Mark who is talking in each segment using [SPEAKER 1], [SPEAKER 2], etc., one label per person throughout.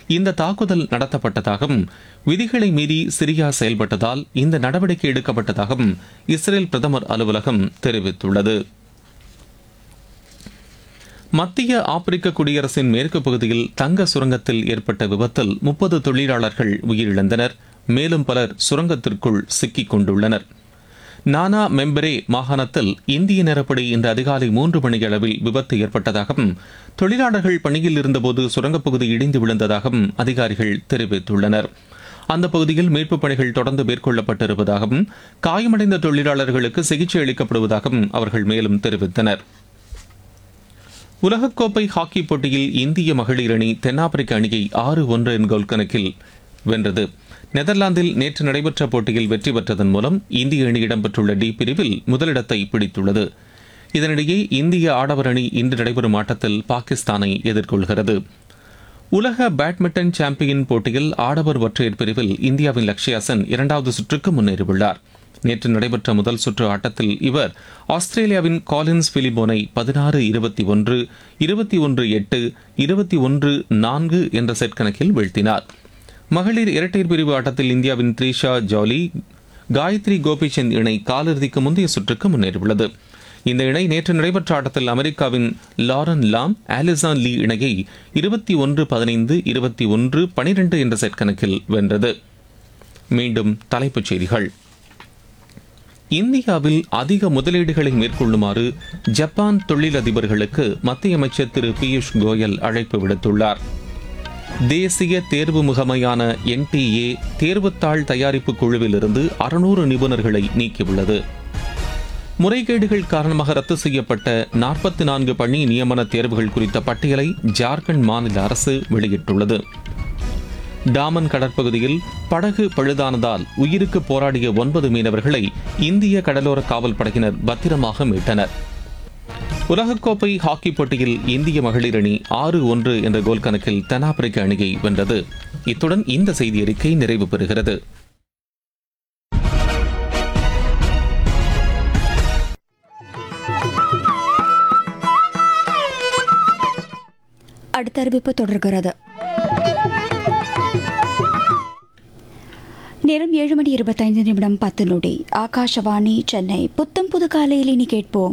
[SPEAKER 1] இந்த தாக்குதல் நடத்தப்பட்டதாகவும் விதிகளை மீறி சிரியா செயல்பட்டதால் இந்த நடவடிக்கை எடுக்கப்பட்டதாகவும் இஸ்ரேல் பிரதமர் அலுவலகம் தெரிவித்துள்ளது மத்திய ஆப்பிரிக்க குடியரசின் மேற்கு பகுதியில் தங்க சுரங்கத்தில் ஏற்பட்ட விபத்தில் முப்பது தொழிலாளர்கள் உயிரிழந்தனர் மேலும் பலர் சுரங்கத்திற்குள் சிக்கிக் கொண்டுள்ளனர் நானா மெம்பரே மாகாணத்தில் இந்திய நேரப்படி இன்று அதிகாலை மூன்று மணியளவில் விபத்து ஏற்பட்டதாகவும் தொழிலாளர்கள் பணியில் இருந்தபோது சுரங்கப்பகுதி இடிந்து விழுந்ததாகவும் அதிகாரிகள் தெரிவித்துள்ளனர் அந்த பகுதியில் மீட்புப் பணிகள் தொடர்ந்து மேற்கொள்ளப்பட்டிருப்பதாகவும் காயமடைந்த தொழிலாளர்களுக்கு சிகிச்சை அளிக்கப்படுவதாகவும் அவர்கள் மேலும் தெரிவித்தனர் உலகக்கோப்பை ஹாக்கி போட்டியில் இந்திய மகளிர் அணி தென்னாப்பிரிக்க அணியை ஆறு ஒன்று என் கோல் கணக்கில் வென்றது நெதர்லாந்தில் நேற்று நடைபெற்ற போட்டியில் வெற்றி பெற்றதன் மூலம் இந்திய அணி இடம்பெற்றுள்ள டி பிரிவில் முதலிடத்தை பிடித்துள்ளது இதனிடையே இந்திய ஆடவர் அணி இன்று நடைபெறும் ஆட்டத்தில் பாகிஸ்தானை எதிர்கொள்கிறது உலக பேட்மிண்டன் சாம்பியன் போட்டியில் ஆடவர் ஒற்றையர் பிரிவில் இந்தியாவின் லக்ஷ்யா சென் இரண்டாவது சுற்றுக்கு முன்னேறியுள்ளார் நேற்று நடைபெற்ற முதல் சுற்று ஆட்டத்தில் இவர் ஆஸ்திரேலியாவின் காலின்ஸ் பிலிபோனை பதினாறு இருபத்தி ஒன்று இருபத்தி ஒன்று எட்டு இருபத்தி ஒன்று நான்கு என்ற செட் கணக்கில் வீழ்த்தினார் மகளிர் இரட்டையர் பிரிவு ஆட்டத்தில் இந்தியாவின் த்ரீஷா ஜாலி காயத்ரி கோபிச்சந்த் இணை காலிறுதிக்கு முந்தைய சுற்றுக்கு முன்னேறியுள்ளது இந்த இணை நேற்று நடைபெற்ற ஆட்டத்தில் அமெரிக்காவின் லாரன் லாம் ஆலிசான் லீ இணையை இருபத்தி ஒன்று பதினைந்து இருபத்தி ஒன்று பனிரெண்டு என்ற செட் கணக்கில் வென்றது மீண்டும் தலைப்புச் செய்திகள் இந்தியாவில் அதிக முதலீடுகளை மேற்கொள்ளுமாறு ஜப்பான் தொழிலதிபர்களுக்கு மத்திய அமைச்சர் திரு பியூஷ் கோயல் அழைப்பு விடுத்துள்ளார் தேசிய தேர்வு முகமையான என்டிஏ தேர்வுத்தாள் தயாரிப்பு குழுவிலிருந்து அறுநூறு நிபுணர்களை நீக்கியுள்ளது முறைகேடுகள் காரணமாக ரத்து செய்யப்பட்ட நாற்பத்தி நான்கு பணி நியமன தேர்வுகள் குறித்த பட்டியலை ஜார்க்கண்ட் மாநில அரசு வெளியிட்டுள்ளது டாமன் கடற்பகுதியில் படகு பழுதானதால் உயிருக்கு போராடிய ஒன்பது மீனவர்களை இந்திய கடலோர காவல் படையினர் பத்திரமாக மீட்டனர் உலகக்கோப்பை ஹாக்கி போட்டியில் இந்திய மகளிர் அணி ஆறு ஒன்று என்ற கோல் கணக்கில் தென்னாப்பிரிக்க அணியை வென்றது இத்துடன் இந்த செய்தி அறிக்கை நிறைவு பெறுகிறது
[SPEAKER 2] அடுத்த அறிவிப்பு தொடர்கிறது நேரம் ஏழு மணி இருபத்தைந்து நிமிடம் பத்து நொடி ஆகாஷவாணி சென்னை புத்தம் புது காலையில் இனி கேட்போம்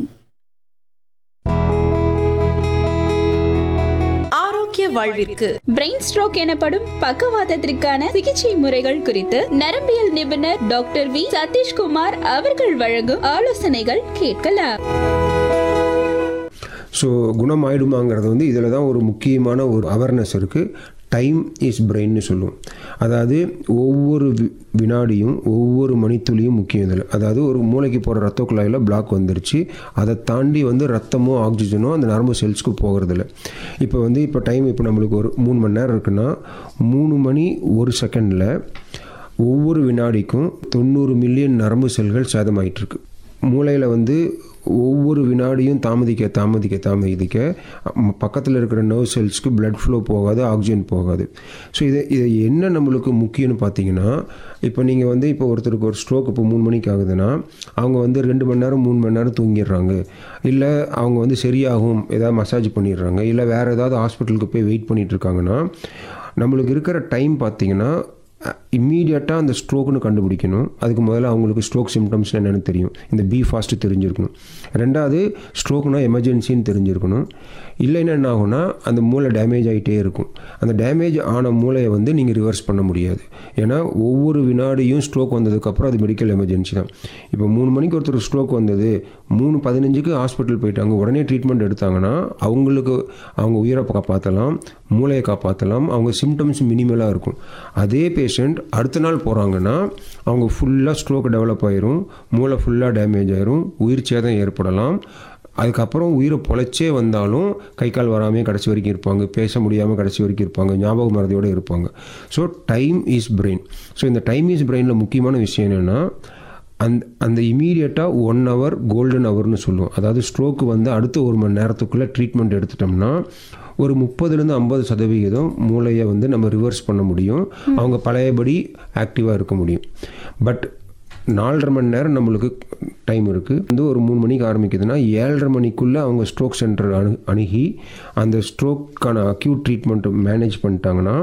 [SPEAKER 3] ஆரோக்கிய வாழ்விற்கு பிரெயின் ஸ்ட்ரோக் எனப்படும் பக்கவாதத்திற்கான சிகிச்சை முறைகள் குறித்து நரம்பியல் நிபுணர் டாக்டர் வி சதீஷ்குமார் அவர்கள் வழங்கும் ஆலோசனைகள் கேட்கலாம்
[SPEAKER 4] ஸோ குணமாயிடுமாங்கிறது வந்து இதில் தான் ஒரு முக்கியமான ஒரு அவேர்னஸ் இருக்குது டைம் இஸ் பிரெயின்னு சொல்லுவோம் அதாவது ஒவ்வொரு வி- வினாடியும் ஒவ்வொரு மணித்துளியும் முக்கியம் இதில் அதாவது ஒரு மூளைக்கு போகிற ரத்த குழாயில் பிளாக் வந்துருச்சு அதை தாண்டி வந்து ரத்தமோ ஆக்சிஜனோ அந்த நரம்பு செல்ஸ்க்கு போகிறதில்ல இப்போ வந்து இப்போ டைம் இப்போ நம்மளுக்கு ஒரு மூணு மணி நேரம் இருக்குன்னா மூணு மணி ஒரு செகண்டில் ஒவ்வொரு வினாடிக்கும் தொண்ணூறு மில்லியன் நரம்பு செல்கள் சேதமாயிட்டிருக்கு மூளையில் வந்து ஒவ்வொரு வினாடியும் தாமதிக்க தாமதிக்க தாமதிக்க பக்கத்தில் இருக்கிற நர்வ் செல்ஸ்க்கு blood flow போகாது ஆக்சிஜன் போகாது ஸோ இது இது என்ன நம்மளுக்கு முக்கியம்னு பார்த்தீங்கன்னா இப்போ நீங்கள் வந்து இப்போ ஒருத்தருக்கு ஒரு ஸ்ட்ரோக் இப்போ மூணு மணிக்கு ஆகுதுன்னா அவங்க வந்து ரெண்டு மணி நேரம் மூணு மணி நேரம் தூங்கிடுறாங்க இல்லை அவங்க வந்து சரியாகும் ஏதாவது மசாஜ் பண்ணிடுறாங்க இல்லை வேறு ஏதாவது ஹாஸ்பிட்டலுக்கு போய் வெயிட் பண்ணிட்டு இருக்காங்கன்னா நம்மளுக்கு இருக்கிற டைம் பார்த்தீங்கன்னா இம்மீடியட்டாக அந்த ஸ்ட்ரோக்னு கண்டுபிடிக்கணும் அதுக்கு முதல்ல அவங்களுக்கு ஸ்ட்ரோக் சிம்டம்ஸ் என்னென்னு தெரியும் இந்த பி ஃபாஸ்ட்டு தெரிஞ்சிருக்கணும் ரெண்டாவது ஸ்ட்ரோக்னா எமர்ஜென்சின்னு தெரிஞ்சிருக்கணும் இல்லைன்னா என்ன ஆகும்னா அந்த மூளை டேமேஜ் ஆகிட்டே இருக்கும் அந்த டேமேஜ் ஆன மூளையை வந்து நீங்கள் ரிவர்ஸ் பண்ண முடியாது ஏன்னா ஒவ்வொரு வினாடியும் ஸ்ட்ரோக் வந்ததுக்கப்புறம் அது மெடிக்கல் எமர்ஜென்சி தான் இப்போ மூணு மணிக்கு ஒருத்தர் ஸ்ட்ரோக் வந்தது மூணு பதினஞ்சுக்கு ஹாஸ்பிட்டல் போயிட்டாங்க உடனே ட்ரீட்மெண்ட் எடுத்தாங்கன்னா அவங்களுக்கு அவங்க உயிரை காப்பாற்றலாம் மூளையை காப்பாற்றலாம் அவங்க சிம்டம்ஸ் மினிமலாக இருக்கும் அதே பேஷண்ட் அடுத்த நாள் போகிறாங்கன்னா அவங்க ஃபுல்லாக ஸ்ட்ரோக் டெவலப் ஆயிரும் மூளை ஃபுல்லாக டேமேஜ் ஆயிரும் உயிர் சேதம் ஏற்படலாம் அதுக்கப்புறம் உயிரை பொழைச்சே வந்தாலும் கை கால் வராமே கடைசி வரைக்கும் இருப்பாங்க பேச முடியாமல் கடைசி வரைக்கும் இருப்பாங்க ஞாபக மறதியோடு இருப்பாங்க so time is brain so இந்த டைம் இஸ் பிரெயினில் முக்கியமான விஷயம் என்னென்னா அந்த அந்த இமீடியட்டாக ஒன் ஹவர் கோல்டன் ஹவர்னு சொல்லுவோம் அதாவது ஸ்ட்ரோக்கு வந்து அடுத்த ஒரு மணி நேரத்துக்குள்ளே ட்ரீட்மெண்ட் எடுத்துட்டோம்னா ஒரு முப்பதுலேருந்து ஐம்பது சதவிகிதம் மூளையை வந்து நம்ம ரிவர்ஸ் பண்ண முடியும் அவங்க பழையபடி ஆக்டிவாக இருக்க முடியும் பட் நாலரை மணி நேரம் நம்மளுக்கு டைம் இருக்குது வந்து ஒரு மூணு மணிக்கு ஆரம்பிக்குதுன்னா ஏழரை மணிக்குள்ளே அவங்க ஸ்ட்ரோக் சென்டர் அணு அணுகி அந்த ஸ்ட்ரோக்கான அக்யூட் ட்ரீட்மெண்ட்டை மேனேஜ் பண்ணிட்டாங்கன்னா